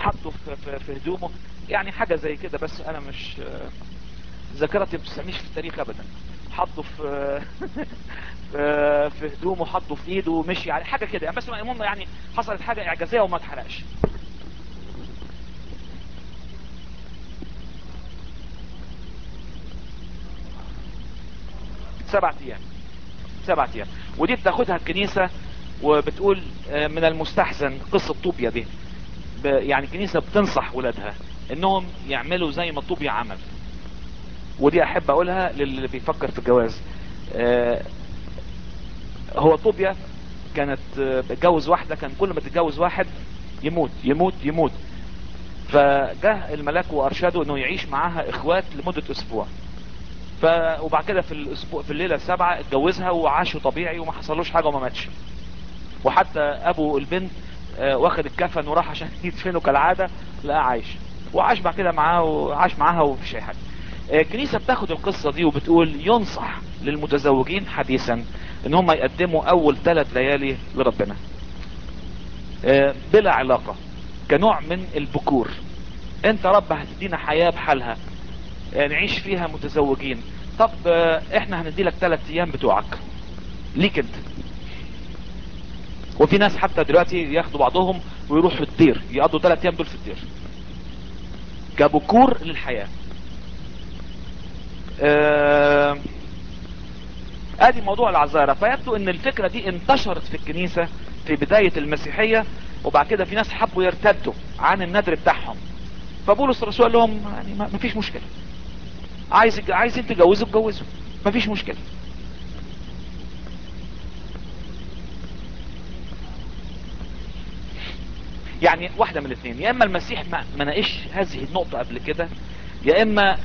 حطه في, في, في هدومه يعني حاجة زي كده بس انا مش ذاكرتي ما بتسميش في التاريخ ابدا حطه في في في هدومه حطه في ايده ومشي يعني حاجة كده يعني بس المهم يعني حصلت حاجة اعجازية وما اتحرقش سبعة ايام سبعة ايام ودي بتاخدها الكنيسة وبتقول آه، من المستحسن قصة طوبيا دي ب- يعني الكنيسة بتنصح ولادها انهم يعملوا زي ما طوبيا عمل ودي احب اقولها للي بيفكر في الجواز آه، هو طوبيا كانت آه، بتجوز واحدة كان كل ما تتجوز واحد يموت يموت يموت فجه الملاك وارشده انه يعيش معاها اخوات لمدة اسبوع ف وبعد كده في الاسبوع في الليله السابعه اتجوزها وعاشوا طبيعي وما حصلوش حاجه وما ماتش وحتى ابو البنت آه، واخد الكفن وراح عشان يدفنه كالعاده لقاه عايش وعاش بعد كده معاه وعاش معاها ومفيش اي حاجه آه، الكنيسه بتاخد القصه دي وبتقول ينصح للمتزوجين حديثا ان هم يقدموا اول ثلاث ليالي لربنا آه، بلا علاقه كنوع من البكور انت رب هتدينا حياه بحالها آه، نعيش فيها متزوجين طب آه، احنا هندي لك ثلاث ايام بتوعك ليك انت وفي ناس حتى دلوقتي ياخدوا بعضهم ويروحوا الدير يقضوا ثلاث ايام دول في الدير كبكور للحياة آه، ادي موضوع العذارة فيبدو ان الفكرة دي انتشرت في الكنيسة في بداية المسيحية وبعد كده في ناس حبوا يرتدوا عن النذر بتاعهم فبولس الرسول قال لهم يعني ما ما فيش مشكلة عايز عايز انت تجوزه اتجوزه ما فيش مشكلة يعني واحدة من الاثنين يا اما المسيح ما ما ناقش هذه النقطة قبل كده يا اما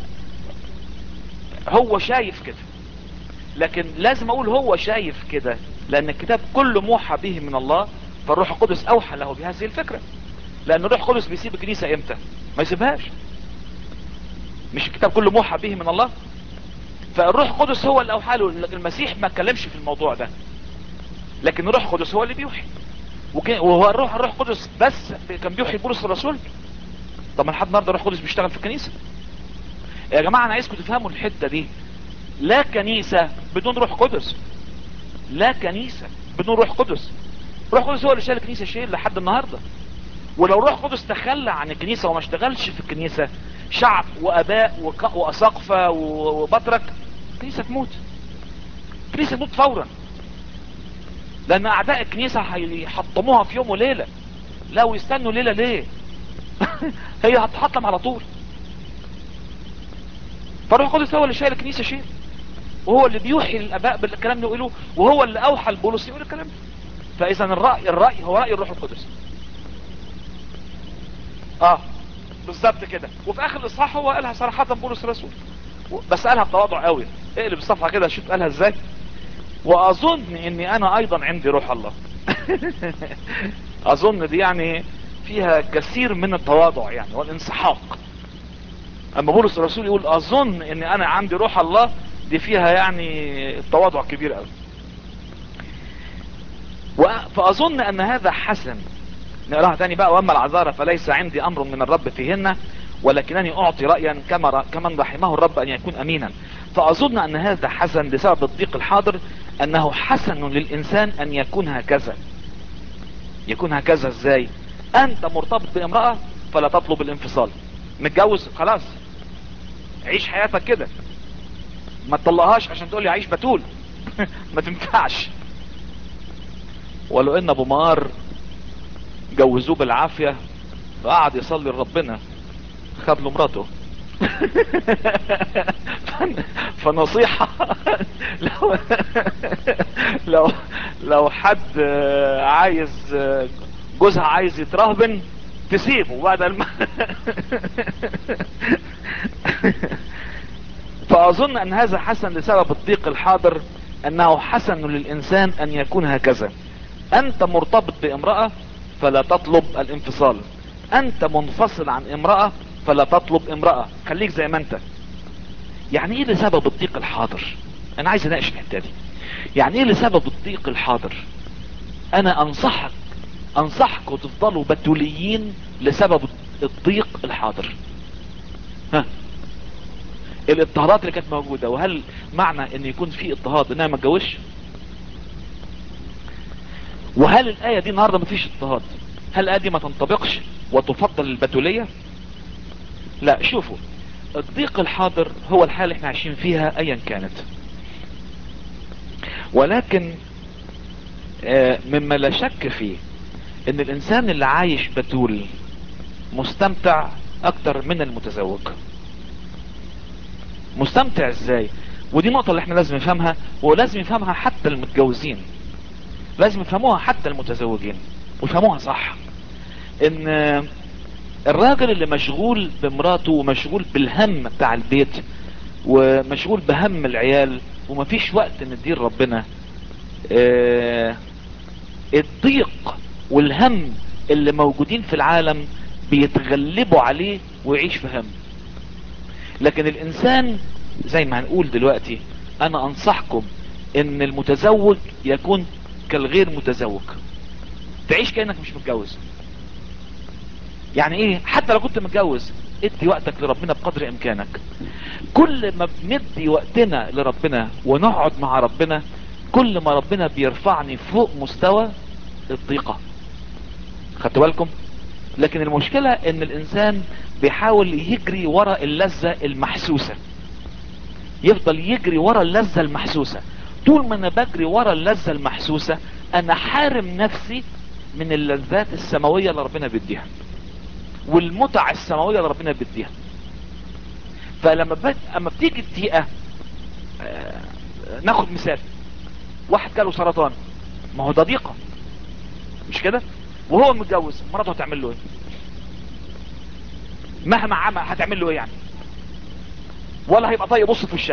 هو شايف كده لكن لازم اقول هو شايف كده لان الكتاب كله موحى به من الله فالروح القدس اوحى له بهذه الفكرة لان الروح القدس بيسيب الكنيسة امتى ما يسيبهاش مش الكتاب كله موحى به من الله فالروح القدس هو اللي اوحى له المسيح ما اتكلمش في الموضوع ده لكن الروح القدس هو اللي بيوحي وكان- وهو الروح الروح القدس بس كان بيوحي بولس الرسول طب ما لحد النهارده الروح القدس بيشتغل في الكنيسه يا جماعه انا عايزكم تفهموا الحته دي لا كنيسه بدون روح قدس لا كنيسه بدون روح قدس روح قدس هو اللي شايل الكنيسه شيل لحد النهارده ولو روح قدس تخلى عن الكنيسه وما اشتغلش في الكنيسه شعب واباء وك- واساقفه و- وبطرك الكنيسه تموت الكنيسه تموت فورا لان اعداء الكنيسه هيحطموها في يوم وليله لا ويستنوا ليله ليه هي هتحطم على طول فالروح القدس هو اللي شايل الكنيسه شيل وهو اللي بيوحي للاباء بالكلام اللي يقولوه وهو اللي اوحى لبولس يقول الكلام ده فاذا الراي الراي هو راي الروح القدس اه بالظبط كده وفي اخر الاصحاح هو قالها صراحه بولس الرسول و- بس قالها بتواضع قوي اقلب الصفحه كده شوف قالها ازاي واظن اني انا ايضا عندي روح الله اظن دي يعني فيها كثير من التواضع يعني والانسحاق اما بولس الرسول يقول اظن ان انا عندي روح الله دي فيها يعني تواضع كبير قوي و- فاظن ان هذا حسن نقراها تاني بقى واما العذارى فليس عندي امر من الرب فيهن ولكنني اعطي رايا كما ر- كمن رحمه الرب ان يكون امينا فاظن ان هذا حسن بسبب الضيق الحاضر انه حسن للانسان ان يكون هكذا يكون هكذا ازاي انت مرتبط بامرأة فلا تطلب الانفصال متجوز خلاص عيش حياتك كده ما تطلقهاش عشان تقول لي عيش بتول ما تنفعش ولو ان ابو مار جوزوه بالعافية وقعد يصلي لربنا خد له مراته فن- فنصيحة لو لو لو حد آه، عايز آه، جوزها عايز يترهبن تسيبه بعد الم... فاظن ان هذا حسن لسبب الضيق الحاضر انه حسن للانسان ان يكون هكذا انت مرتبط بامرأة فلا تطلب الانفصال انت منفصل عن امرأة فلا تطلب امرأة خليك زي ما انت يعني ايه لسبب الضيق الحاضر انا عايز اناقش الحته دي يعني ايه لسبب الضيق الحاضر انا انصحك انصحكم تفضلوا بتوليين لسبب الضيق الحاضر ها الاضطهادات اللي كانت موجودة وهل معنى ان يكون في اضطهاد انها ما تجوش وهل الآية دي النهاردة ما فيش اضطهاد هل الآية دي ما تنطبقش وتفضل البتولية لا شوفوا الضيق الحاضر هو الحالة اللي احنا عايشين فيها ايا كانت ولكن آه، مما لا شك فيه ان الانسان اللي عايش بتول مستمتع اكتر من المتزوج مستمتع ازاي ودي نقطة اللي احنا لازم نفهمها ولازم يفهمها حتى المتجوزين لازم يفهموها حتى المتزوجين ويفهموها صح ان آه، الراجل اللي مشغول بمراته ومشغول بالهم بتاع البيت ومشغول بهم العيال ومفيش وقت ندير ربنا آه، الضيق والهم اللي موجودين في العالم بيتغلبوا عليه ويعيش في هم لكن الانسان زي ما هنقول دلوقتي انا انصحكم ان المتزوج يكون كالغير متزوج تعيش كأنك مش متجوز يعني ايه حتى لو كنت متجوز ادي وقتك لربنا بقدر امكانك كل ما بندي وقتنا لربنا ونقعد مع ربنا كل ما ربنا بيرفعني فوق مستوى الضيقة خدتوا بالكم لكن المشكلة ان الانسان بيحاول يجري ورا اللذة المحسوسة يفضل يجري ورا اللذة المحسوسة طول ما انا بجري ورا اللذة المحسوسة انا حارم نفسي من اللذات السماوية اللي ربنا بيديها والمتع السماوية اللي ربنا بيديها فلما بت... اما بتيجي الدقيقة آه... ناخد مثال واحد جاله سرطان ما هو ده ضيقة مش كده وهو متجوز مراته هتعمل له ايه مهما عمل هتعمل له ايه يعني ولا هيبقى طيب يبص في وشها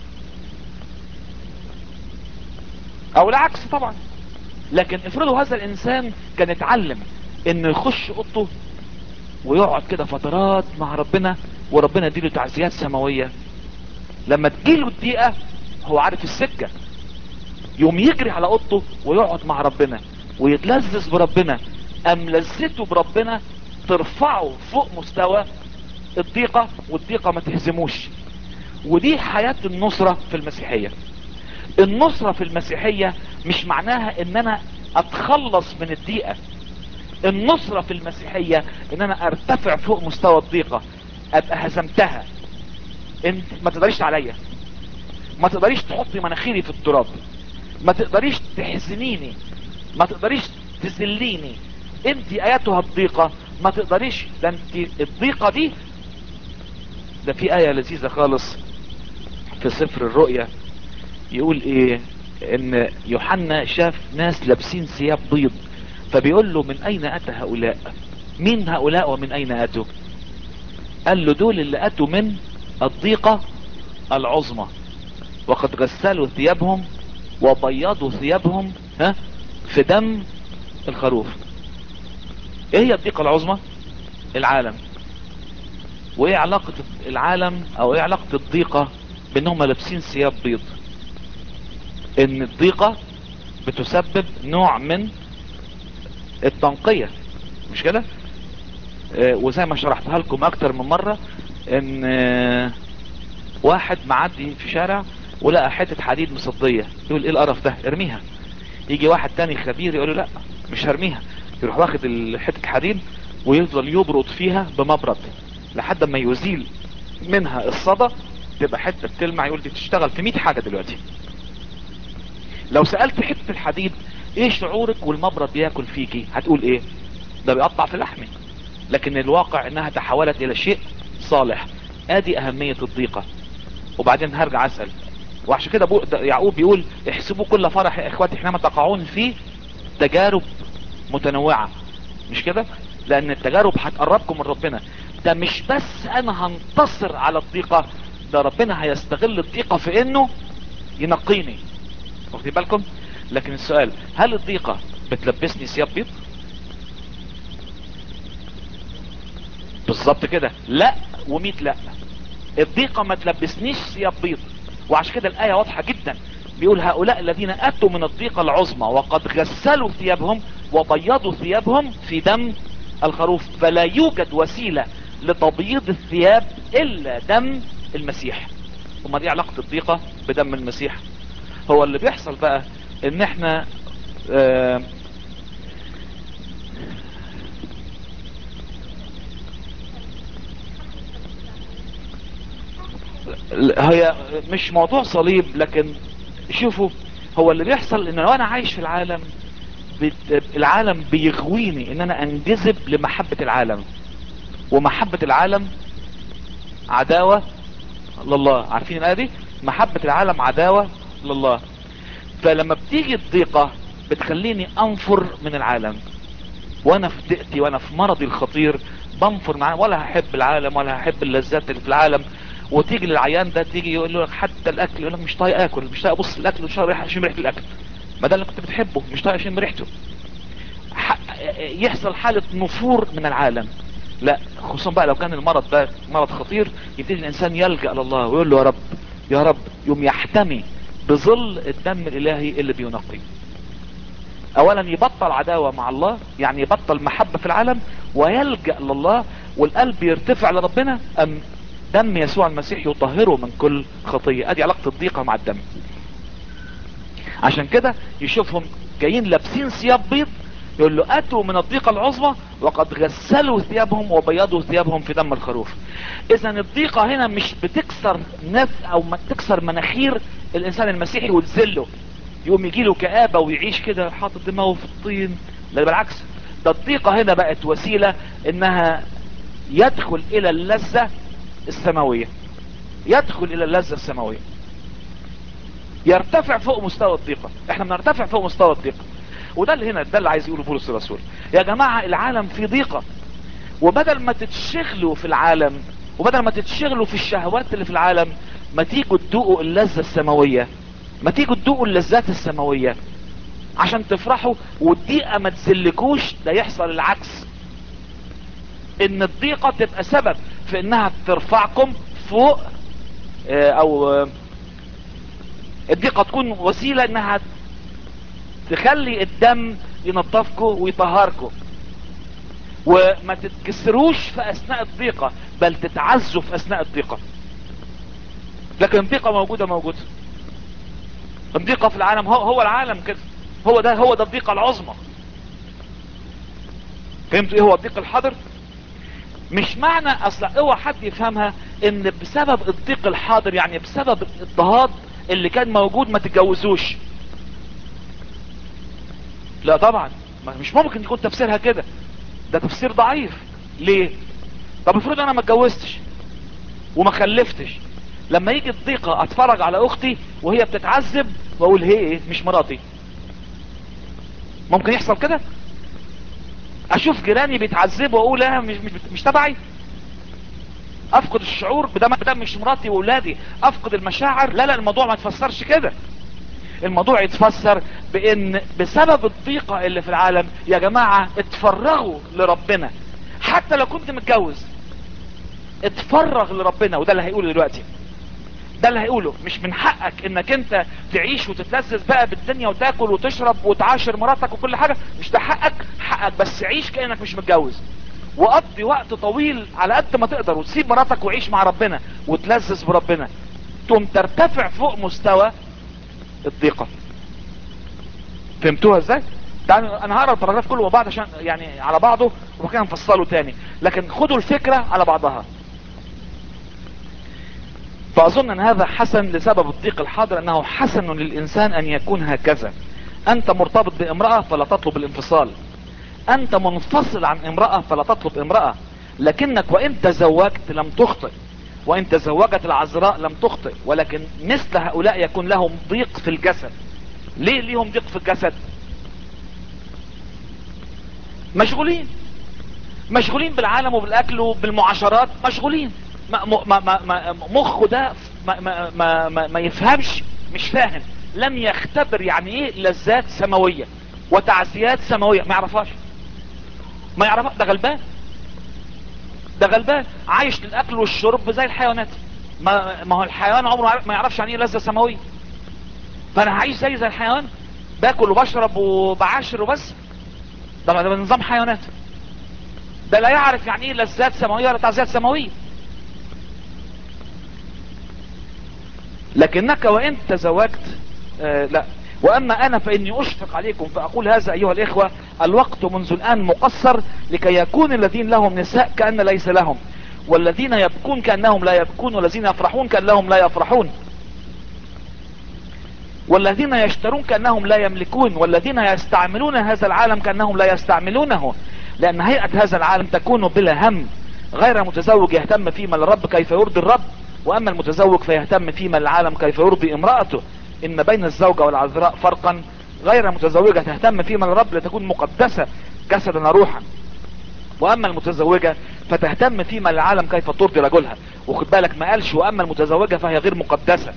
او العكس طبعا لكن افرضوا هذا الانسان كان اتعلم انه يخش اوضته ويقعد كده فترات مع ربنا وربنا يديله تعزيات سماوية لما تجيله الدقيقة هو عارف السكة يوم يجري على اوضته ويقعد مع ربنا ويتلذذ بربنا ام لذته بربنا ترفعه فوق مستوى الضيقة والضيقة ما تهزموش ودي حياة النصرة في المسيحية النصرة في المسيحية مش معناها ان انا اتخلص من الضيقة النصرة في المسيحية ان انا ارتفع فوق مستوى الضيقة ابقى هزمتها انت ما تقدريش عليا ما تقدريش تحطي مناخيري في التراب ما تقدريش تحزنيني ما تقدريش تذليني انت اياتها الضيقة ما تقدريش ده انت الضيقة دي ده في اية لذيذة خالص في سفر الرؤية يقول ايه ان يوحنا شاف ناس لابسين ثياب بيض فبيقول له من اين اتى هؤلاء مين هؤلاء ومن اين اتوا قال له دول اللي اتوا من الضيقة العظمى وقد غسلوا ثيابهم وبيضوا ثيابهم ها في دم الخروف ايه هي الضيقة العظمى العالم وايه علاقة العالم او ايه علاقة الضيقة بانهم لابسين ثياب بيض ان الضيقة بتسبب نوع من التنقية مش كده اه وزي ما شرحتها لكم اكتر من مرة ان اه واحد معدي في شارع ولقى حتة حديد مصدية يقول ايه القرف ده ارميها يجي واحد تاني خبير يقول له لا مش هرميها يروح واخد حتة الحديد ويفضل يبرد فيها بمبرد لحد ما يزيل منها الصدى تبقى حتة بتلمع يقول دي تشتغل في 100 حاجة دلوقتي لو سألت حتة الحديد ايه شعورك والمبرد بياكل فيكي هتقول ايه ده بيقطع في لحمي لكن الواقع انها تحولت الى شيء صالح ادي اهمية الضيقة وبعدين هرجع اسأل وعشان كده يعقوب بيقول احسبوا كل فرح يا اخواتي حينما تقعون في تجارب متنوعة مش كده لان التجارب هتقربكم من ربنا ده مش بس انا هنتصر على الضيقة ده ربنا هيستغل الضيقة في انه ينقيني واخدين بالكم لكن السؤال هل الضيقة بتلبسني ثياب بيض بالظبط كده لا وميت لا الضيقة ما تلبسنيش ثياب بيض وعشان كده الآية واضحة جدا بيقول هؤلاء الذين أتوا من الضيقة العظمى وقد غسلوا ثيابهم وبيضوا ثيابهم في دم الخروف فلا يوجد وسيلة لتبييض الثياب الا دم المسيح وما دي علاقة الضيقة بدم المسيح هو اللي بيحصل بقى ان احنا آه هي مش موضوع صليب لكن شوفوا هو اللي بيحصل ان لو انا عايش في العالم بت- العالم بيغويني ان انا انجذب لمحبة العالم ومحبة العالم عداوة لله عارفين الآية دي محبة العالم عداوة لله فلما بتيجي الضيقة بتخليني انفر من العالم وانا في ضيقتي وانا في مرضي الخطير بنفر معاه ولا هحب العالم ولا هحب اللذات اللي في العالم وتيجي للعيان ده تيجي يقول له حتى الاكل يقول لك مش طايق اكل مش طايق ابص الاكل مش طايق اشم ريحه الاكل ما ده اللي كنت بتحبه مش طايق اشم ريحته ح- يحصل حالة نفور من العالم لا خصوصا بقى لو كان المرض ده مرض خطير يبتدي الانسان يلجأ لله ويقول له يا رب يا رب يوم يحتمي بظل الدم الالهي اللي بينقي اولا يبطل عداوة مع الله يعني يبطل محبة في العالم ويلجأ لله والقلب يرتفع لربنا ام دم يسوع المسيح يطهره من كل خطية ادي علاقة الضيقة مع الدم عشان كده يشوفهم جايين لابسين ثياب بيض يقول له اتوا من الضيقة العظمى وقد غسلوا ثيابهم وبيضوا ثيابهم في دم الخروف اذا الضيقة هنا مش بتكسر نف او ما تكسر مناخير الانسان المسيحي وتذله يقوم يجي له كآبة ويعيش كده حاطط دماغه في الطين لا بالعكس ده الضيقة هنا بقت وسيلة انها يدخل الى اللذة السماوية يدخل الى اللذة السماوية يرتفع فوق مستوى الضيقة احنا بنرتفع فوق مستوى الضيقة وده اللي هنا ده اللي عايز يقوله بولس الرسول يا جماعة العالم فيه ضيقة وبدل ما تتشغلوا في العالم وبدل ما تتشغلوا في الشهوات اللي في العالم ما تيجوا تدوقوا اللذة السماوية ما تيجوا تدوقوا اللذات السماوية عشان تفرحوا والضيقة ما تسلكوش ده يحصل العكس ان الضيقة تبقى سبب في انها ترفعكم فوق اه، او اه، الضيقة تكون وسيلة انها تخلي الدم ينظفكم ويطهركم وما تتكسروش في اثناء الضيقة بل تتعزوا في اثناء الضيقة لكن الضيقة موجودة موجودة الضيقة في العالم هو, هو العالم كده هو ده هو ده الضيقة العظمى فهمتوا ايه هو الضيق الحاضر مش معنى اصلا اوعى حد يفهمها ان بسبب الضيق الحاضر يعني بسبب الاضطهاد اللي كان موجود ما تتجوزوش لا طبعا ما- مش ممكن يكون تفسيرها كده ده تفسير ضعيف ليه طب افرض انا ما اتجوزتش وما خلفتش لما يجي الضيقة اتفرج على اختي وهي بتتعذب واقول هي ايه مش مراتي ممكن يحصل كده اشوف جيراني بيتعذبوا واقول لا مش مش, مش تبعي افقد الشعور بدم بدم مش مراتي واولادي افقد المشاعر لا لا الموضوع ما يتفسرش كده الموضوع يتفسر بان بسبب الضيقة اللي في العالم يا جماعة اتفرغوا لربنا حتى لو كنت متجوز اتفرغ لربنا وده اللي هيقوله دلوقتي ده اللي هيقوله مش من حقك انك انت تعيش وتتلذذ بقى بالدنيا وتاكل وتشرب وتعاشر مراتك وكل حاجة مش ده حقك حقك بس عيش كأنك مش متجوز وقضي وقت طويل على قد ما تقدر وتسيب مراتك وعيش مع ربنا وتلذذ بربنا تقوم ترتفع فوق مستوى الضيقة فهمتوها ازاي تعالوا انا هقرا الباراجراف كله وبعض عشان يعني على بعضه وكان نفصله تاني لكن خدوا الفكرة على بعضها فاظن ان هذا حسن لسبب الضيق الحاضر انه حسن للانسان ان يكون هكذا انت مرتبط بامرأة فلا تطلب الانفصال انت منفصل عن امرأة فلا تطلب امرأة لكنك وان تزوجت لم تخطئ وان تزوجت العذراء لم تخطئ ولكن مثل هؤلاء يكون لهم ضيق في الجسد ليه ليهم ضيق في الجسد مشغولين مشغولين بالعالم وبالاكل وبالمعاشرات مشغولين ما ما ما ما مخه ده ما ما ما, ما, ما يفهمش مش فاهم لم يختبر يعني ايه لذات سماوية وتعزيات سماوية ما يعرفهاش ما يعرفها ده غلبان ده غلبان عايش للاكل والشرب زي الحيوانات ما, ما هو الحيوان عمره ما يعرفش يعني ايه لذة سماوية فانا هعيش زي زي الحيوان باكل وبشرب وبعاشر وبس ده ده نظام حيوانات ده لا يعرف يعني ايه لذات سماوية ولا تعزيات سماوية لكنك وان تزوجت آه لا واما انا فاني اشفق عليكم فاقول هذا ايها الاخوة الوقت منذ الان مقصر لكي يكون الذين لهم نساء كأن ليس لهم والذين يبكون كأنهم لا يبكون والذين يفرحون كأنهم لا يفرحون والذين يشترون كأنهم لا يملكون والذين يستعملون هذا العالم كأنهم لا يستعملونه لأن هيئة هذا العالم تكون بلا هم غير متزوج يهتم فيما للرب كيف يرضي الرب وأما المتزوج فيهتم فيما للعالم كيف يرضي امرأته إن بين الزوجة والعذراء فرقا غير متزوجة تهتم فيما للرب لتكون مقدسة جسدا روحا واما المتزوجة فتهتم فيما للعالم كيف ترضي رجلها وخد بالك ما قالش واما المتزوجة فهي غير مقدسة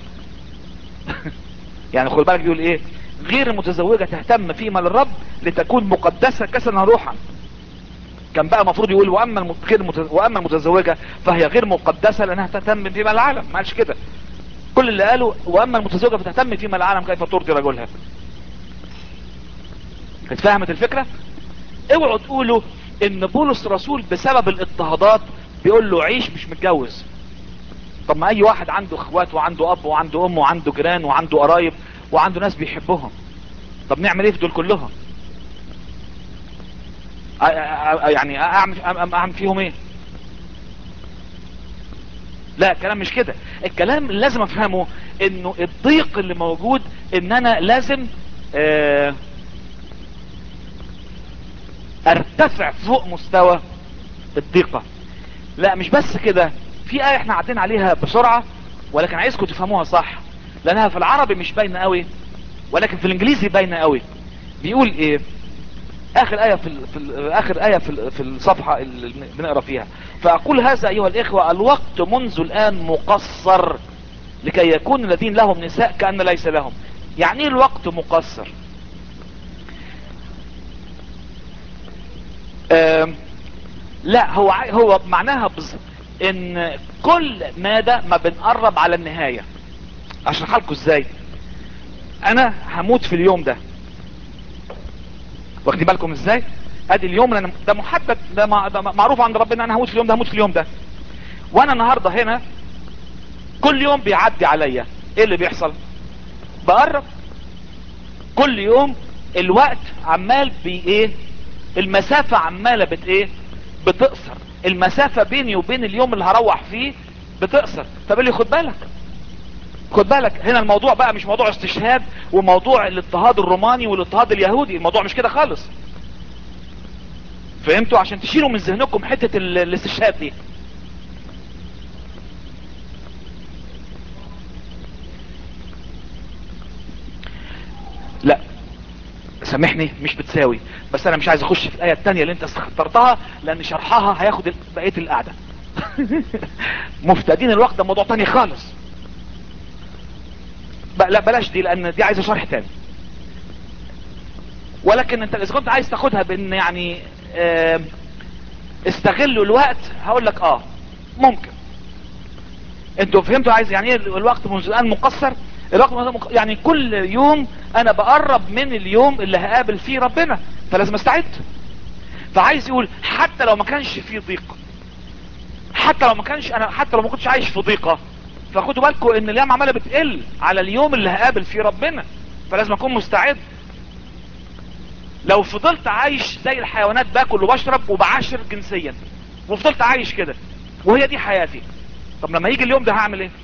يعني خد بالك بيقول ايه غير المتزوجة تهتم فيما للرب لتكون مقدسة جسدا روحا كان بقى المفروض يقول واما الم- غير متز... واما المتزوجة فهي غير مقدسة لانها تهتم فيما العالم ما قالش كده كل اللي قاله واما المتزوجة فتهتم فيما العالم كيف ترضي رجلها اتفهمت الفكرة اوعوا تقولوا ان بولس رسول بسبب الاضطهادات بيقول له عيش مش متجوز طب ما اي واحد عنده اخوات وعنده اب وعنده ام وعنده جيران وعنده قرايب وعنده ناس بيحبهم طب نعمل ايه في دول كلهم أ- أ- أ- يعني اعمل أعمل- اعمل فيهم ايه لا الكلام مش كده الكلام اللي لازم افهمه انه الضيق اللي موجود ان انا لازم آه ارتفع فوق مستوى الضيقة لا مش بس كده في آية احنا عدين عليها بسرعة ولكن عايزكم تفهموها صح لانها في العربي مش باينة قوي ولكن في الانجليزي باينة قوي بيقول ايه اخر آية في, ال... في ال... اخر آية في, ال... في الصفحة اللي بنقرا فيها فاقول هذا ايها الاخوة الوقت منذ الان مقصر لكي يكون الذين لهم نساء كأن ليس لهم يعني ايه الوقت مقصر آم، لا هو عاي- هو معناها بز... ان كل مادة ما بنقرب على النهاية اشرح لكم ازاي انا هموت في اليوم ده واخدين بالكم ازاي ادي اليوم اللي أنا... ده محدد ده, مع... ده معروف عند ربنا انا هموت في اليوم ده هموت في اليوم ده وانا النهاردة هنا كل يوم بيعدي عليا ايه اللي بيحصل بقرب كل يوم الوقت عمال بي ايه المسافة عمالة بت ايه بتقصر المسافة بيني وبين اليوم اللي هروح فيه بتقصر طب اللي خد بالك خد بالك هنا الموضوع بقى مش موضوع استشهاد وموضوع الاضطهاد الروماني والاضطهاد اليهودي الموضوع مش كده خالص فهمتوا عشان تشيلوا من ذهنكم حتة ال- الاستشهاد دي لا سامحني مش بتساوي بس انا مش عايز اخش في الايه التانية اللي انت اخترتها لان شرحها هياخد ال- بقيه القعده مفتدين الوقت ده موضوع تاني خالص ب- لا بلاش دي لان دي عايزه شرح تاني ولكن انت اذا كنت عايز تاخدها بان يعني آم، استغلوا الوقت هقول لك اه ممكن انتوا فهمتوا عايز يعني ايه الوقت منذ الان مقصر الوقت منذ مق... يعني كل يوم انا بقرب من اليوم اللي هقابل فيه ربنا فلازم استعد فعايز يقول حتى لو ما كانش فيه ضيق حتى لو ما كانش انا حتى لو ما كنتش عايش في ضيقه فخدوا بالكم ان الايام عماله بتقل على اليوم اللي هقابل فيه ربنا فلازم اكون مستعد لو فضلت عايش زي الحيوانات باكل وبشرب وبعاشر جنسيا وفضلت عايش كده وهي دي حياتي طب لما يجي اليوم ده هعمل ايه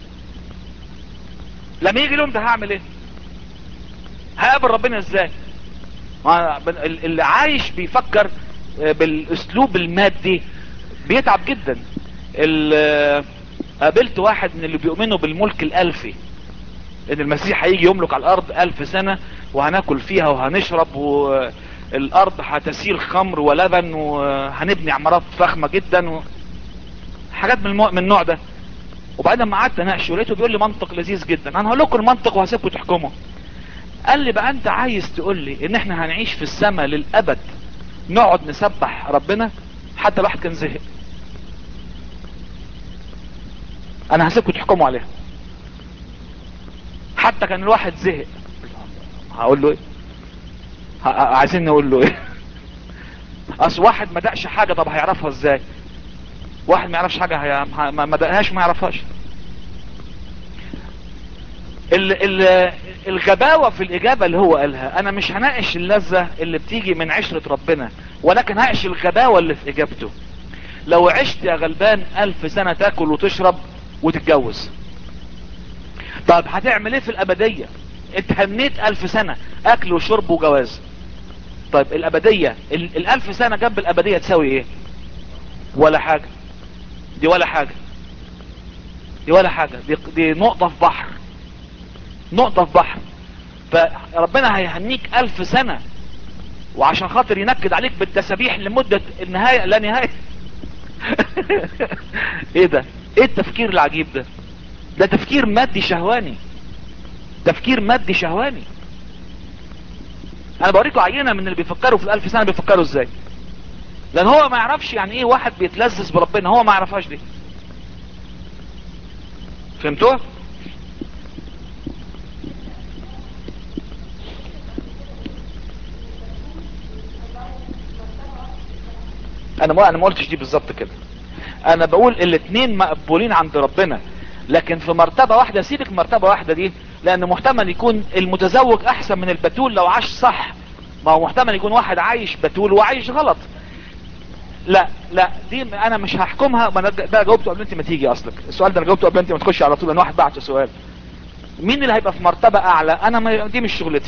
لما يجي اليوم ده هعمل ايه هقابل ربنا ازاي ما بن- ال- اللي عايش بيفكر آه، بالاسلوب المادي بيتعب جدا ال- آه، قابلت واحد من اللي بيؤمنوا بالملك الالفي ان المسيح هيجي يملك على الارض الف سنة وهناكل فيها وهنشرب والارض هتسيل خمر ولبن وهنبني عمارات فخمة جدا و... حاجات من, المو... من النوع ده وبعدين لما قعدت اناقشه لقيته بيقول لي منطق لذيذ جدا انا هقول لكم المنطق وهسيبكم تحكموا قال لي بقى انت عايز تقول لي ان احنا هنعيش في السماء للابد نقعد نسبح ربنا حتى الواحد كان زهق انا هسيبكم تحكموا عليها حتى كان الواحد زهق هقول له ايه ه- ه- عايزين نقول له ايه اصل واحد ما دقش حاجة طب هيعرفها ازاي واحد ما يعرفش حاجة هي... ما ما دقهاش ما يعرفهاش ال... ال... الغباوة في الاجابة اللي هو قالها انا مش هناقش اللذة اللي بتيجي من عشرة ربنا ولكن هناقش الغباوة اللي في اجابته لو عشت يا غلبان الف سنة تاكل وتشرب وتتجوز طب هتعمل ايه في الابدية انت هنيت الف سنة اكل وشرب وجواز طيب الابدية ال... الالف سنة جنب الابدية تساوي ايه ولا حاجة دي ولا حاجة دي ولا حاجة دي, دي نقطة في بحر نقطة في بحر فربنا هيهنيك الف سنة وعشان خاطر ينكد عليك بالتسابيح لمدة النهاية لا نهاية ايه ده ايه التفكير العجيب ده ده تفكير مادي شهواني تفكير مادي شهواني انا بوريكم عينة من اللي بيفكروا في الالف سنة بيفكروا ازاي لان هو ما يعرفش يعني ايه واحد بيتلذذ بربنا هو ما يعرفهاش دي فهمتوها انا ما انا ما قلتش دي بالظبط كده انا بقول الاثنين مقبولين عند ربنا لكن في مرتبة واحدة سيبك مرتبة واحدة دي لان محتمل يكون المتزوج احسن من البتول لو عاش صح ما هو محتمل يكون واحد عايش بتول وعايش غلط لا لا دي انا مش هحكمها ما ده جاوبته قبل انت ما تيجي اصلك السؤال ده انا جاوبته قبل انت ما تخش على طول لان واحد بعت سؤال مين اللي هيبقى في مرتبة اعلى انا ما دي مش شغلتي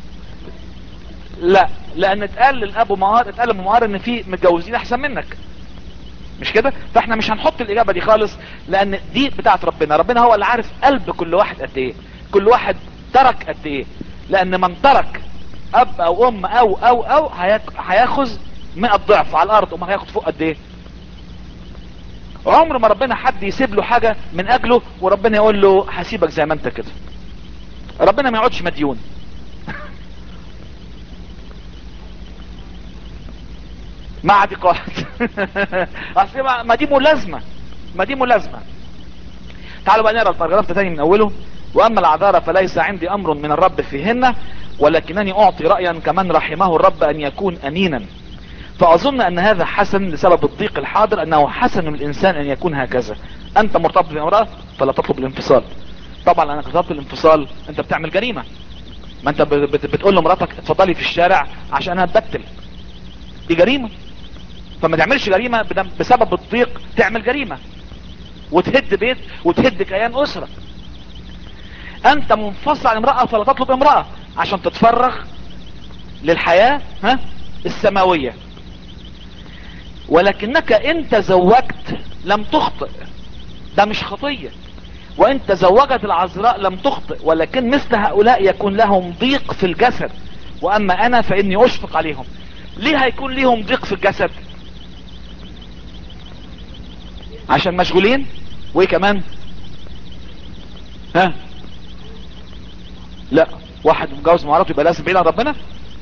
لا لان اتقال للابو مهار اتقال لابو مهار ان في متجوزين احسن منك مش كده فاحنا مش هنحط الاجابة دي خالص لان دي بتاعت ربنا ربنا هو اللي عارف قلب كل واحد قد ايه كل واحد ترك قد ايه لان من ترك اب او ام او او او هياخذ 100 ضعف على الارض وما هياخد فوق قد ايه عمر ما ربنا حد يسيب له حاجة من اجله وربنا يقول له هسيبك زي ما انت كده ربنا ما يقعدش مديون مع اعتقاد اصل ما دي ملازمة ما دي ملازمة تعالوا بقى نقرا الباراجراف ده تاني من اوله واما العذارى فليس عندي امر من الرب فيهن ولكنني اعطي رأيا كمن رحمه الرب ان يكون انينا فاظن ان هذا حسن لسبب الضيق الحاضر انه حسن للانسان ان يكون هكذا انت مرتبط بامرأة فلا تطلب الانفصال طبعا انا طلبت الانفصال انت بتعمل جريمة ما انت بتقول لمراتك اتفضلي في الشارع عشان انا اتبتل دي جريمة فما تعملش جريمة بسبب الضيق تعمل جريمة وتهد بيت وتهد كيان اسرة انت منفصل عن امرأة فلا تطلب امرأة عشان تتفرغ للحياة ها السماوية ولكنك ان تزوجت لم تخطئ ده مش خطية وان تزوجت العذراء لم تخطئ ولكن مثل هؤلاء يكون لهم ضيق في الجسد واما انا فاني اشفق عليهم ليه هيكون ليهم ضيق في الجسد عشان مشغولين وايه كمان ها لا واحد متجوز مراته يبقى لازم بعيد عن ربنا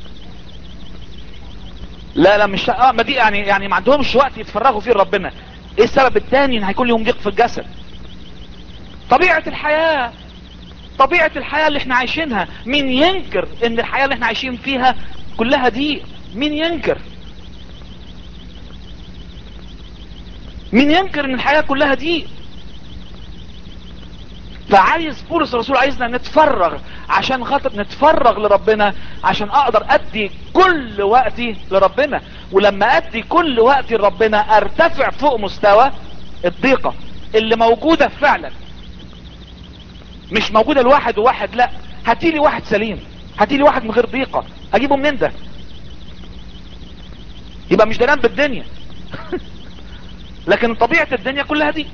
لا لا مش اه ما دي يعني يعني ما عندهمش وقت يتفرغوا فيه لربنا ايه السبب الثاني ان هيكون لهم ضيق في الجسد طبيعة الحياة طبيعة الحياة اللي احنا عايشينها مين ينكر ان الحياة اللي احنا عايشين فيها كلها دي مين ينكر مين ينكر ان الحياة كلها دي فعايز بولس الرسول عايزنا نتفرغ عشان خاطر نتفرغ لربنا عشان اقدر ادي كل وقتي لربنا ولما ادي كل وقتي لربنا ارتفع فوق مستوى الضيقة اللي موجودة فعلا مش موجودة لواحد وواحد لا هاتيلي واحد سليم هاتيلي واحد من غير ضيقة اجيبه منين ده يبقى مش دلان بالدنيا لكن طبيعة الدنيا كلها دي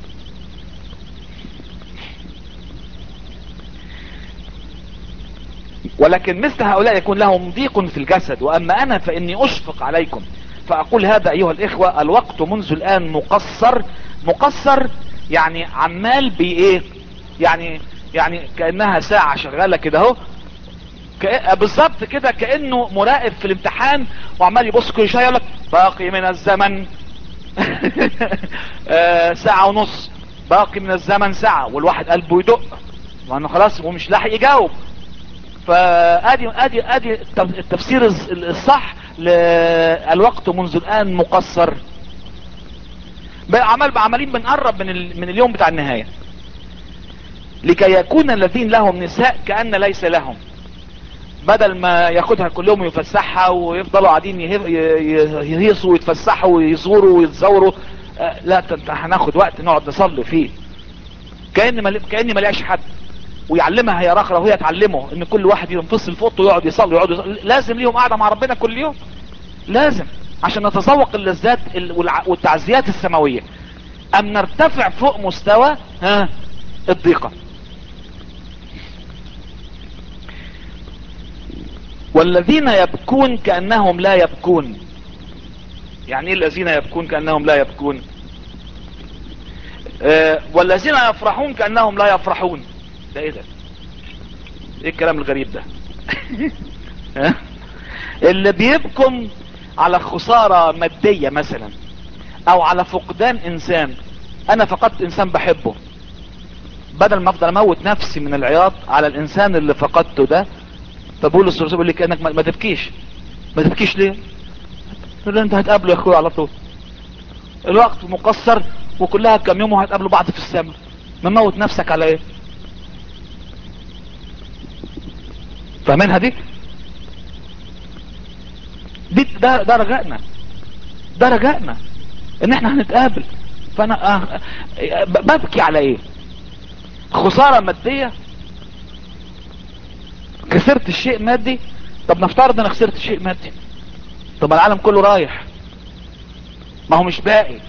ولكن مثل هؤلاء يكون لهم ضيق في الجسد واما انا فاني اشفق عليكم فاقول هذا ايها الاخوة الوقت منذ الان مقصر مقصر يعني عمال بايه يعني يعني كأنها ساعة شغالة كده اهو بالظبط كده كأنه مراقب في الامتحان وعمال يبص كل شوية يقول لك باقي من الزمن آه ساعة ونص باقي من الزمن ساعة والواحد قلبه يدق وانه خلاص ومش لاحق يجاوب فادي ادي ادي التفسير الصح ل- الوقت منذ الان مقصر بقى عمال بعمالين بنقرب من, ال... من اليوم بتاع النهاية لكي يكون الذين لهم نساء كأن ليس لهم بدل ما ياخدها كل يوم ويفسحها ويفضلوا قاعدين يه- ي- يهيصوا ويتفسحوا ويزوروا ويتزوروا آه، لا ت- ت- هناخد وقت نقعد نصلي فيه كأن مل... كأني ملاقيش حد ويعلمها هي رخرة وهي تعلمه ان كل واحد ينفصل في اوضته ويقعد يصلي ويقعد يصلي. لازم ليهم قاعدة مع ربنا كل يوم لازم عشان نتذوق اللذات ال- والع- والتعزيات السماوية ام نرتفع فوق مستوى ها الضيقة والذين يبكون كأنهم لا يبكون يعني ايه الذين يبكون كأنهم لا يبكون آه والذين يفرحون كأنهم لا يفرحون ده ايه ده ايه الكلام الغريب ده ها؟ اللي بيبكم على خسارة مادية مثلا او على فقدان انسان انا فقدت انسان بحبه بدل ما افضل اموت نفسي من العياط على الانسان اللي فقدته ده فبولس الرسول بيقول لي كانك ما ما تبكيش ما تبكيش ليه يقول له انت هتقابله يا اخويا على طول الوقت مقصر وكلها كام يوم وهتقابلوا بعض في السماء مموت نفسك على ايه فاهمينها دي دي ده, ده رجائنا ده رجائنا ان احنا هنتقابل فانا آه ب- ببكي على ايه خسارة مادية خسرت الشيء مادي طب نفترض انا خسرت شيء مادي طب العالم كله رايح ما هو مش باقي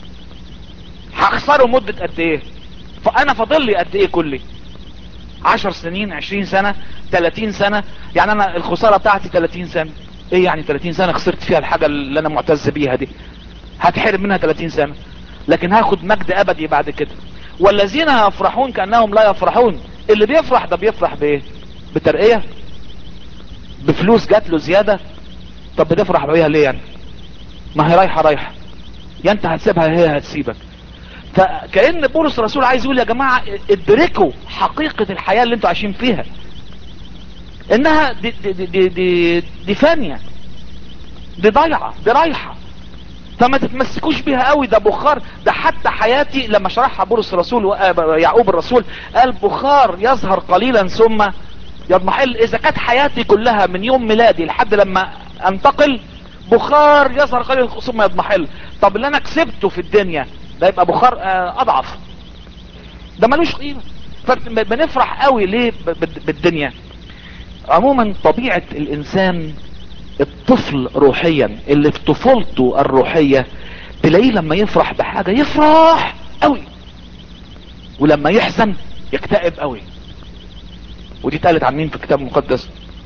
هخسره مدة قد ايه فانا فاضل لي قد ايه كلي عشر سنين عشرين سنة تلاتين سنة يعني انا الخسارة بتاعتي تلاتين سنة ايه يعني تلاتين سنة خسرت فيها الحاجة اللي انا معتز بيها دي هتحرم منها تلاتين سنة لكن هاخد مجد ابدي بعد كده والذين يفرحون كأنهم لا يفرحون اللي بيفرح ده بيفرح بايه بترقية بفلوس جات له زيادة طب بتفرح بيها ليه يعني ما هي رايحة رايحة يا انت هتسيبها يا هي هتسيبك فكأن بولس الرسول عايز يقول يا جماعة ادركوا حقيقة الحياة اللي انتوا عايشين فيها انها دي, دي, دي, دي, دي, دي فانية دي ضايعة دي رايحة فما تتمسكوش بيها قوي ده بخار ده حتى حياتي لما شرحها بولس الرسول ويعقوب الرسول قال بخار يظهر قليلا ثم يضمحل اذا كانت حياتي كلها من يوم ميلادي لحد لما انتقل بخار يظهر قليلا ثم يضمحل طب اللي انا كسبته في الدنيا ده يبقى بخار آه، اضعف ده ملوش قيمة فبنفرح قوي ليه ب- ب- بالدنيا عموما طبيعة الانسان الطفل روحيا اللي في طفولته الروحية تلاقيه لما يفرح بحاجة يفرح قوي ولما يحزن يكتئب قوي ودي اتقالت عن مين في الكتاب المقدس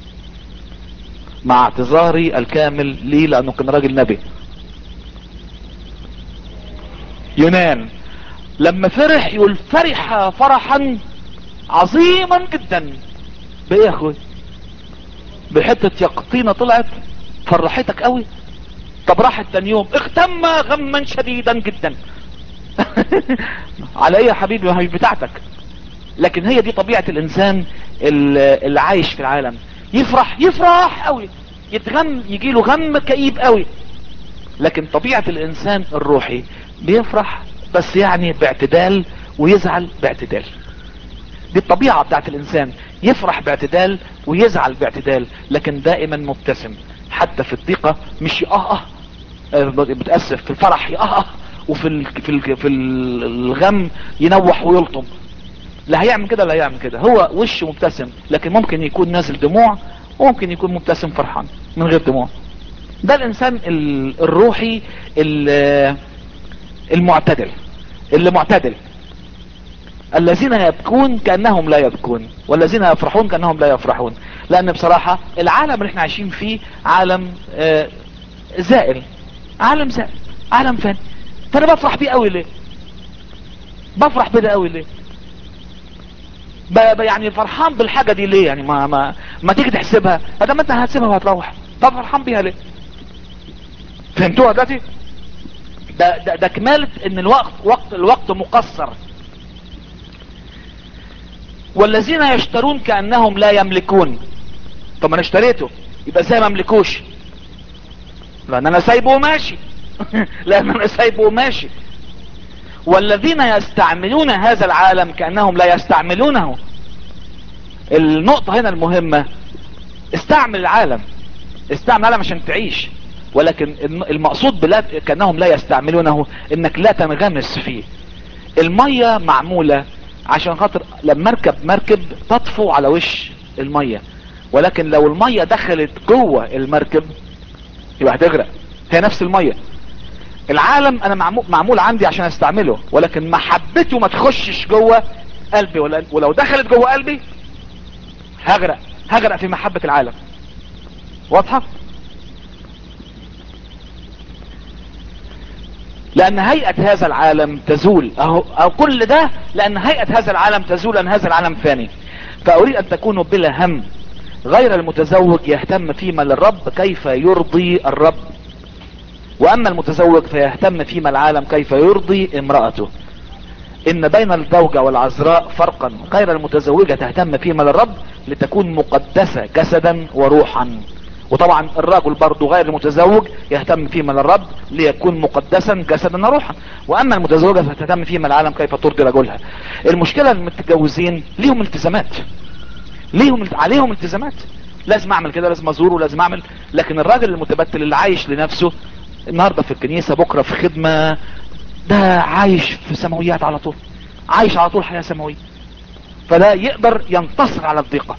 مع اعتذاري الكامل ليه لانه كان راجل نبي يونان لما فرح يقول فرح فرحا عظيما جدا بايه يا اخوي بحتة يقطينة طلعت فرحتك قوي طب راحت تاني يوم اختم غما شديدا جدا على ايه يا حبيبي ما هي بتاعتك لكن هي دي طبيعة الانسان اللي اللي عايش في العالم يفرح يفرح قوي يتغم يجيله غم كئيب قوي لكن طبيعة الانسان الروحي بيفرح بس يعني باعتدال ويزعل باعتدال دي الطبيعة بتاعت الانسان يفرح باعتدال ويزعل باعتدال لكن دائما مبتسم حتى في الضيقة مش اه اه آه، بتأسف في الفرح اه اه وفي ال في ال في الغم ينوح ويلطم لا هيعمل كده لا هيعمل كده هو وشه مبتسم لكن ممكن يكون نازل دموع وممكن يكون مبتسم فرحان من غير دموع ده الانسان ال- الروحي ال- المعتدل اللي معتدل الذين يبكون كأنهم لا يبكون والذين يفرحون كأنهم لا يفرحون لأن بصراحة العالم اللي احنا عايشين فيه عالم آه، زائل عالم زائل عالم فاني فأنا بفرح بيه قوي ليه بفرح بده قوي ليه ب- ب- يعني فرحان بالحاجة دي ليه يعني ما ما ما تيجي تحسبها ادام انت هتسيبها وهتروح طب فرحان بيها ليه فهمتوها دلوقتي ده ده ده كمالة ان الوقت وقت الوقت مقصر والذين يشترون كأنهم لا يملكون طب انا اشتريته يبقى ازاي ما املكوش لان انا سايبه وماشي لان انا سايبه وماشي والذين يستعملون هذا العالم كأنهم لا يستعملونه النقطة هنا المهمة استعمل العالم استعمل العالم عشان تعيش ولكن المقصود بلا كأنهم لا يستعملونه انك لا تنغمس فيه المية معمولة عشان خاطر لما اركب مركب تطفو على وش المية ولكن لو المية دخلت جوه المركب يبقى هتغرق هي نفس المية العالم انا معمول, معمول عندي عشان استعمله ولكن محبته ما تخشش جوه قلبي ولو دخلت جوه قلبي هغرق هغرق في محبة العالم واضحة لان هيئة هذا العالم تزول أو, او كل ده لان هيئة هذا العالم تزول لان هذا العالم فاني فاريد ان تكونوا بلا هم غير المتزوج يهتم فيما للرب كيف يرضي الرب واما المتزوج فيهتم فيما العالم كيف يرضي امرأته ان بين الزوجة والعذراء فرقا غير المتزوجة تهتم فيما للرب لتكون مقدسة جسدا وروحا وطبعا الرجل برضه غير المتزوج يهتم فيما للرب ليكون مقدسا جسدا وروحا واما المتزوجة فتهتم فيما العالم كيف ترضي رجلها المشكلة المتجوزين ليهم التزامات ليهم عليهم التزامات لازم اعمل كده لازم ازوره لازم اعمل لكن الراجل المتبتل اللي عايش لنفسه النهاردة في الكنيسة بكرة في خدمة ده عايش في سماويات على طول عايش على طول حياة سماوية فلا يقدر ينتصر على الضيقة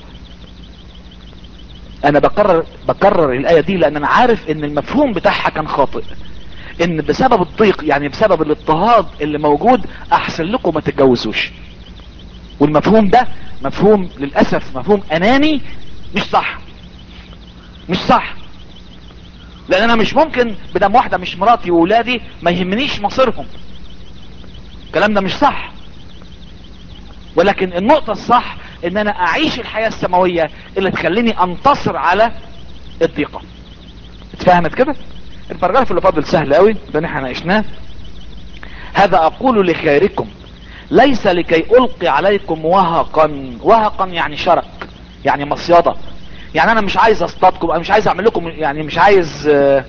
انا بكرر بكرر الاية دي لان انا عارف ان المفهوم بتاعها كان خاطئ ان بسبب الضيق يعني بسبب الاضطهاد اللي موجود احسن لكم ما تتجوزوش والمفهوم ده مفهوم للأسف مفهوم اناني مش صح مش صح لان انا مش ممكن بدم واحدة مش مراتي وولادي ما يهمنيش مصيرهم الكلام ده مش صح ولكن النقطة الصح ان انا اعيش الحياة السماوية اللي تخليني انتصر على الضيقة اتفهمت كده البرجراف اللي فاضل سهل قوي ده احنا ناقشناه هذا اقول لخيركم ليس لكي القي عليكم وهقا وهقا يعني شرك يعني مصيدة يعني انا مش عايز اصطادكم انا مش عايز اعمل لكم يعني مش عايز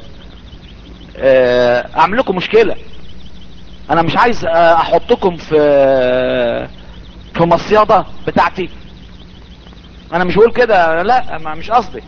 اعمل لكم مشكلة انا مش عايز احطكم في في مصيدة بتاعتي انا مش بقول كده لا ما مش قصدي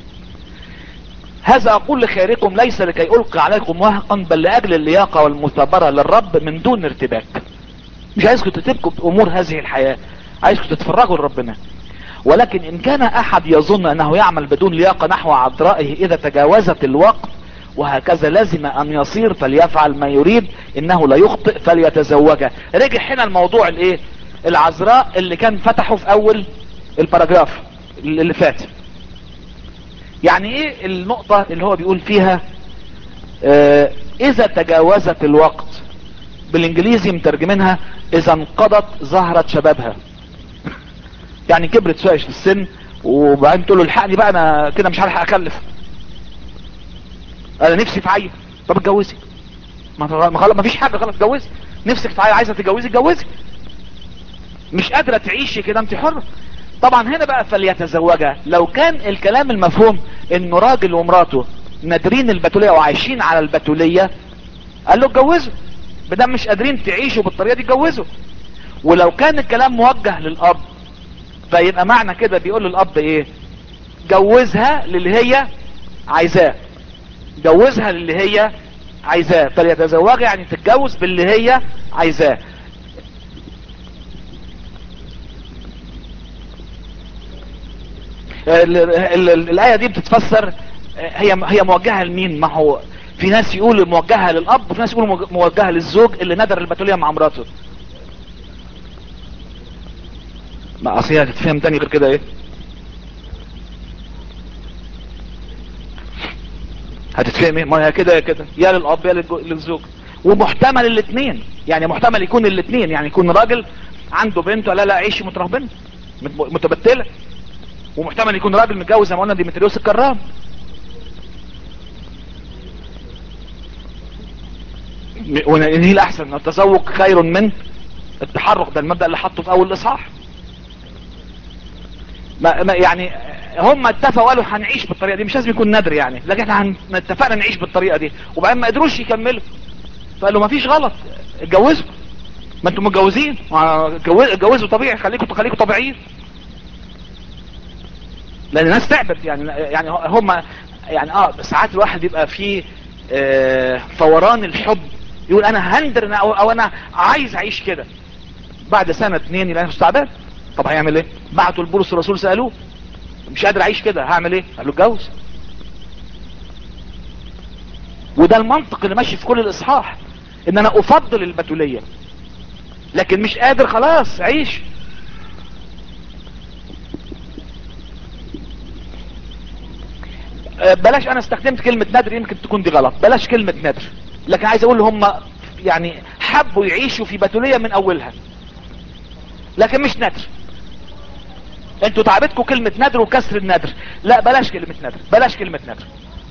هذا اقول لخيركم ليس لكي القي عليكم وهقا بل لاجل اللياقة والمثابرة للرب من دون ارتباك مش عايزكم تتبكوا بامور هذه الحياة عايزكم تتفرجوا لربنا ولكن ان كان احد يظن انه يعمل بدون لياقة نحو عذرائه اذا تجاوزت الوقت وهكذا لازم ان يصير فليفعل ما يريد انه لا يخطئ فليتزوجها رجع هنا الموضوع الايه العذراء اللي كان فتحه في اول الباراجراف اللي فات يعني ايه النقطة اللي هو بيقول فيها اه اذا تجاوزت الوقت بالانجليزي مترجمينها اذا انقضت زهرة شبابها يعني كبرت شوية في السن وبعدين تقول له الحقني بقى انا كده مش هلحق اخلف انا نفسي في عيل طب اتجوزي ما خلاص ما فيش حاجه خلاص اتجوزي نفسك في عيل عايزه تتجوزي اتجوزي مش قادره تعيشي كده انت حره طبعا هنا بقى فليتزوجها لو كان الكلام المفهوم انه راجل ومراته نادرين البتوليه وعايشين على البتوليه قال له اتجوزوا بدل مش قادرين تعيشوا بالطريقه دي اتجوزوا ولو كان الكلام موجه للاب فيبقى معنى كده بيقول للاب ايه جوزها للي هي عايزاه جوزها للي هي عايزاه فليتزوجها يعني تتجوز باللي هي عايزاه الآية دي بتتفسر هي هي موجهة لمين ما هو في ناس يقول موجهة للأب وفي ناس يقول موجهة للزوج اللي ندر البتولية مع مراته ما اصل هي هتتفهم تاني غير كده ايه هتتفهم ايه ما هي كده يا كده يا للاب يا للزوج ومحتمل الاثنين يعني محتمل يكون الاثنين يعني يكون راجل عنده بنت لا لا عيش مترهبنه متبتله ومحتمل يكون راجل متجوز زي ما قلنا ديمتريوس الكرام ونهي الاحسن التذوق خير من التحرك ده المبدأ اللي حطه في اول الاصحاح ما ما يعني هم اتفقوا قالوا هنعيش بالطريقه دي مش لازم يكون نادر يعني لكن احنا هن- اتفقنا نعيش بالطريقه دي وبعدين ما قدروش يكملوا فقالوا ما فيش غلط اتجوزوا ما انتم متجوزين ما اتجو- اتجوزوا طبيعي خليكم خليكم طبيعيين لان الناس تعبت يعني يعني هم يعني اه ساعات الواحد يبقى فيه آه فوران الحب يقول انا هندر او, أو انا عايز اعيش كده بعد سنة اتنين يلاقي نفسه تعبان طب هيعمل ايه بعتوا البولس الرسول سألوه مش قادر اعيش كده هعمل ايه قال له اتجوز وده المنطق اللي ماشي في كل الاصحاح ان انا افضل البتولية لكن مش قادر خلاص عيش آه، بلاش انا استخدمت كلمة ندر يمكن تكون دي غلط بلاش كلمة ندر لكن عايز اقول هم يعني حبوا يعيشوا في بتولية من اولها لكن مش ندر انتوا تعبتكم كلمة ندر وكسر الندر لا بلاش كلمة ندر بلاش كلمة ندر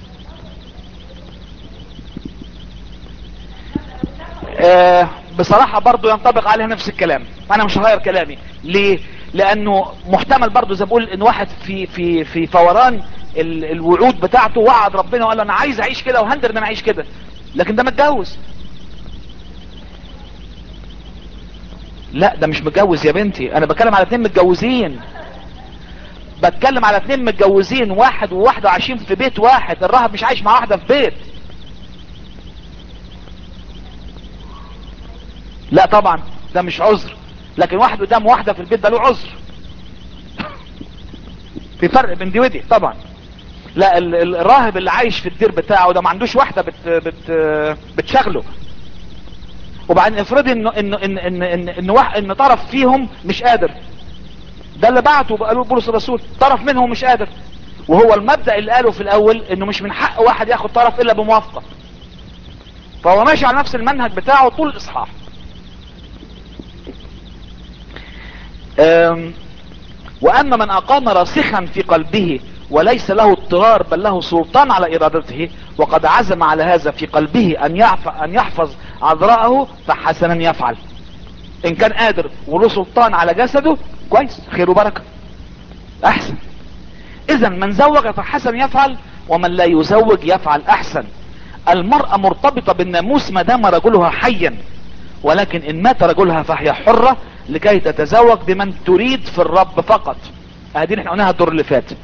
آه بصراحة برضو ينطبق عليها نفس الكلام انا مش هغير كلامي ليه لانه محتمل برضو زي ما بقول ان واحد في في في فوران ال الوعود بتاعته وعد ربنا وقال انا عايز اعيش كده وهندر ان انا اعيش كده لكن ده متجوز لا ده مش متجوز يا بنتي انا بتكلم على اتنين متجوزين بتكلم على اتنين متجوزين واحد وواحدة عايشين في بيت واحد الراهب مش عايش مع واحدة في بيت لا طبعا ده مش عذر لكن واحد قدام واحدة في البيت ده له عذر في فرق بين دي ودي طبعا لا ال- ال- الراهب اللي عايش في الدير بتاعه ده ما عندوش واحدة بت بت بتشغله وبعدين افرضي انه انه ان ان ان ان, واحد إن طرف فيهم مش قادر ده اللي بعته قالوا بولس الرسول طرف منهم مش قادر وهو المبدأ اللي قاله في الاول انه مش من حق واحد ياخد طرف الا بموافقة فهو ماشي على نفس المنهج بتاعه طول الاصحاح أم، واما من اقام راسخا في قلبه وليس له اضطرار بل له سلطان على ارادته وقد عزم على هذا في قلبه ان يعف ان يحفظ عذراءه فحسنا يفعل ان كان قادر وله سلطان على جسده كويس خير وبركة احسن اذا من زوج فحسن يفعل ومن لا يزوج يفعل احسن المرأة مرتبطة بالناموس ما دام رجلها حيا ولكن ان مات رجلها فهي حرة لكي تتزوج بمن تريد في الرب فقط ادي احنا قلناها الدور اللي فات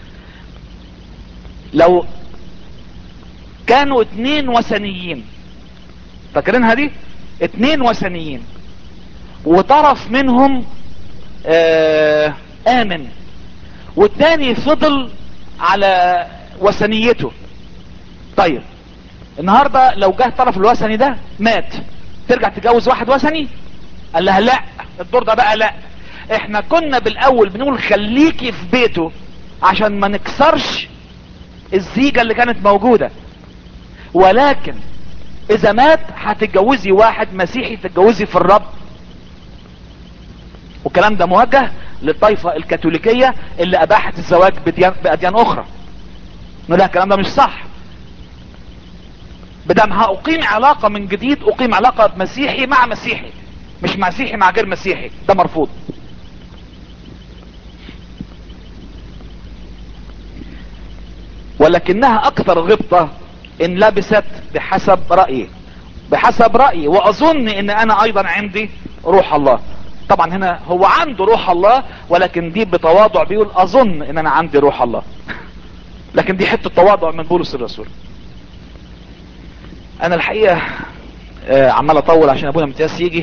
لو كانوا اتنين وثنيين فاكرينها دي اتنين وثنيين وطرف منهم آه امن والتاني فضل على وثنيته طيب النهاردة لو جه طرف الوثني ده مات ترجع تتجوز واحد وثني قال لها لا الدور ده بقى لا احنا كنا بالاول بنقول خليكي في بيته عشان ما نكسرش الزيجة اللي كانت موجودة ولكن اذا مات هتتجوزي واحد مسيحي تتجوزي في الرب والكلام ده موجه للطائفة الكاثوليكية اللي اباحت الزواج بديان باديان اخرى نقول لها الكلام ده مش صح بدم هأقيم علاقة من جديد أقيم علاقة بمسيحي مع مسيحي مش مسيحي مع غير مسيحي ده مرفوض ولكنها أكثر غبطة إن لبست بحسب رأيي بحسب رأيي وأظن إن أنا أيضا عندي روح الله طبعا هنا هو عنده روح الله ولكن دي بتواضع بيقول أظن إن أنا عندي روح الله لكن دي حتة تواضع من بولس الرسول انا الحقيقة آه، عمال اطول عشان ابونا امتياز يجي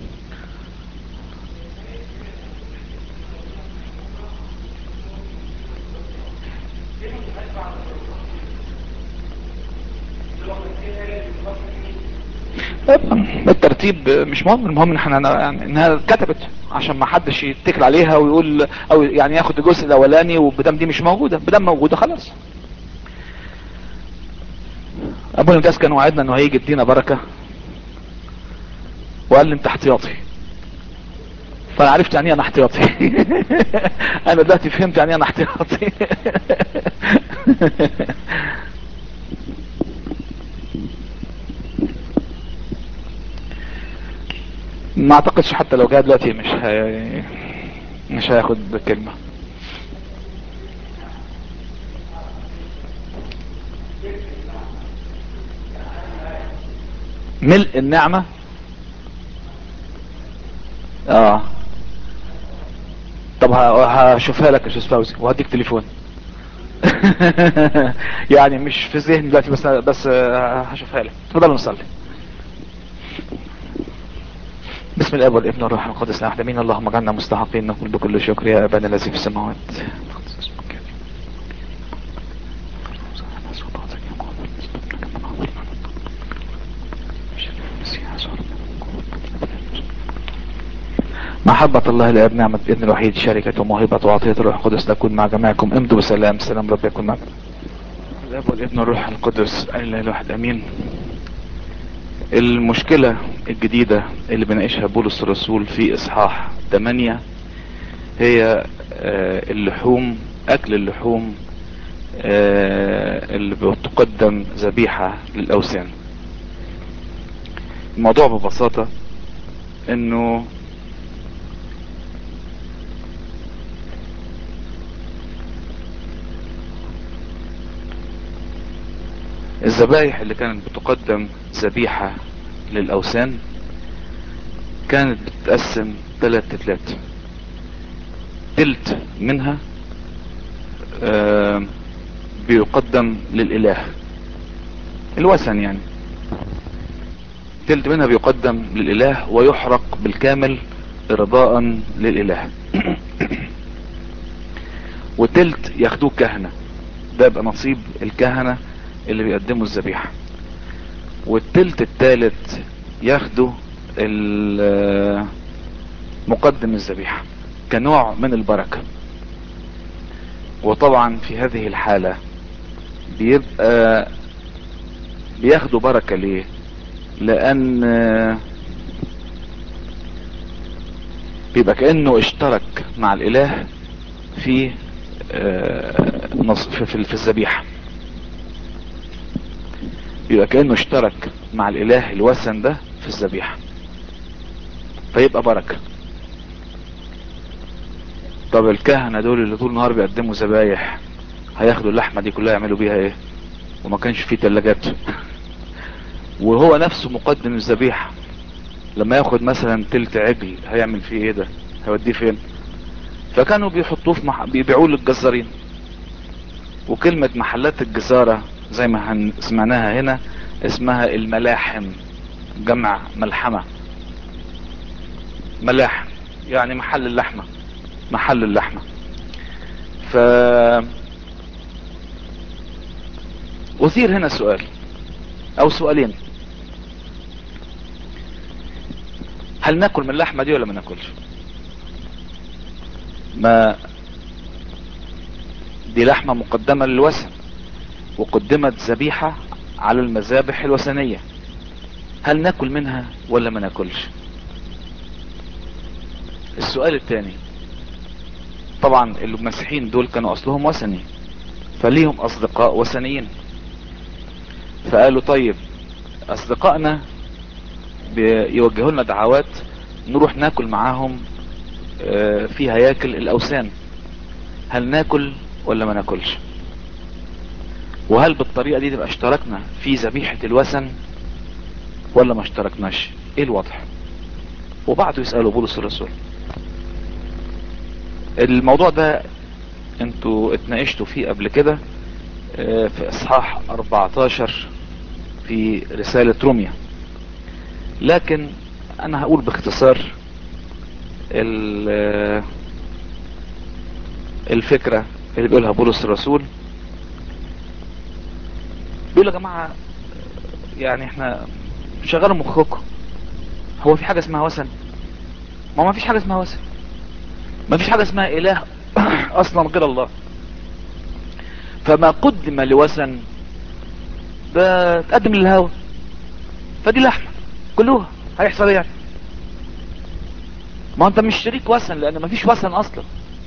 الترتيب مش مهم المهم ان احنا يعني انها اتكتبت عشان ما حدش يتكل عليها ويقول او يعني ياخد الجزء الاولاني وبدام دي مش موجوده بدام موجوده خلاص ابونا القداس كان وعدنا انه هيجي يدينا بركة وقال لي انت احتياطي فانا عرفت يعني ايه انا احتياطي انا دلوقتي فهمت يعني ايه انا احتياطي ما اعتقدش حتى لو جاء دلوقتي مش هي... مش هياخد كلمة ملء النعمة اه طب ه- هشوفها لك يا استاذ فوزي وهديك تليفون يعني مش في ذهني دلوقتي بس بس آه، هشوفها لك اتفضل نصلي بسم الاب والابن والروح القدس لا احد امين اللهم اجعلنا مستحقين نقول بكل شكر يا ابانا الذي في السماوات محبة الله الاب نعمة ابن الوحيد شركة وموهبة وعطية الروح القدس تكون مع جميعكم امضوا بسلام سلام رب يكون معكم الاب والابن والروح القدس الاله الواحد امين المشكلة الجديدة اللي بناقشها بولس الرسول في اصحاح 8 هي آه، اللحوم اكل اللحوم آه، اللي بتقدم ذبيحة للاوثان الموضوع ببساطة انه الذبائح اللي كانت بتقدم ذبيحة للأوثان كانت بتتقسم ثلاث تلات تلت منها آه، بيقدم للإله الوثن يعني تلت منها بيقدم للإله ويحرق بالكامل إرضاء للإله وتلت ياخدوه كهنة ده يبقى نصيب الكهنة اللي بيقدموا الذبيحة والتلت التالت ياخدوا ال- مقدم الذبيحة كنوع من البركة وطبعا في هذه الحالة بيبقى بياخدوا بركة ليه لان بيبقى كأنه اشترك مع الاله في آه، نص- في في- في الذبيحه يبقى كأنه اشترك مع الاله الوثن ده في الذبيحة فيبقى بركة طب الكهنة دول اللي طول النهار بيقدموا ذبايح هياخدوا اللحمة دي كلها يعملوا بيها ايه وما كانش فيه تلاجات وهو نفسه مقدم الذبيحة لما ياخد مثلا تلت عجل هيعمل فيه ايه ده هيوديه فين فكانوا بيحطوه في مح... بيبيعوه للجزارين وكلمة محلات الجزارة زي ما هن... سمعناها هنا اسمها الملاحم جمع ملحمة ملاحم يعني محل اللحمة محل اللحمة ف أثير هنا سؤال أو سؤالين هل ناكل من اللحمة دي ولا ما ناكلش ما دي لحمة مقدمة للوثن وقدمت ذبيحة على المذابح الوثنية هل ناكل منها ولا ما ناكلش السؤال الثاني طبعا المسيحيين دول كانوا اصلهم وثني فليهم اصدقاء وثنيين فقالوا طيب اصدقائنا بيوجهوا لنا دعوات نروح ناكل معاهم آه، في هياكل الاوثان هل ناكل ولا ما ناكلش وهل بالطريقة دي تبقى اشتركنا في ذبيحة الوثن ولا ما اشتركناش ايه الوضع وبعده يسألوا بولس الرسول الموضوع ده انتوا اتناقشتوا فيه قبل كده اه، في اصحاح 14 في رسالة روميا لكن انا هقول باختصار ال- الفكرة اللي بيقولها بولس الرسول بيقول يا جماعة يعني احنا شغلوا مخكم هو في حاجة اسمها وثن ما ما فيش حاجة اسمها وثن ما فيش حاجة اسمها اله اصلا غير الله فما قدم لوثن ده تقدم للهوى فدي لحمة كلوها هيحصل ايه يعني ما انت مش شريك وثن لان ما فيش وثن اصلا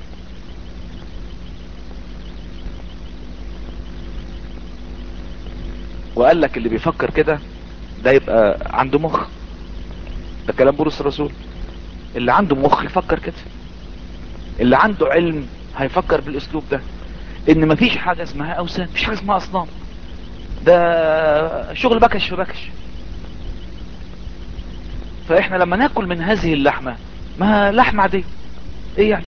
وقال لك اللي بيفكر كده ده يبقى عنده مخ ده كلام بولس الرسول اللي عنده مخ يفكر كده اللي عنده علم هيفكر بالاسلوب ده ان مفيش حاجة اسمها اوثان مفيش حاجة اسمها اصنام ده شغل بكش في بكش فاحنا لما ناكل من هذه اللحمة ما لحمة عادية ايه يعني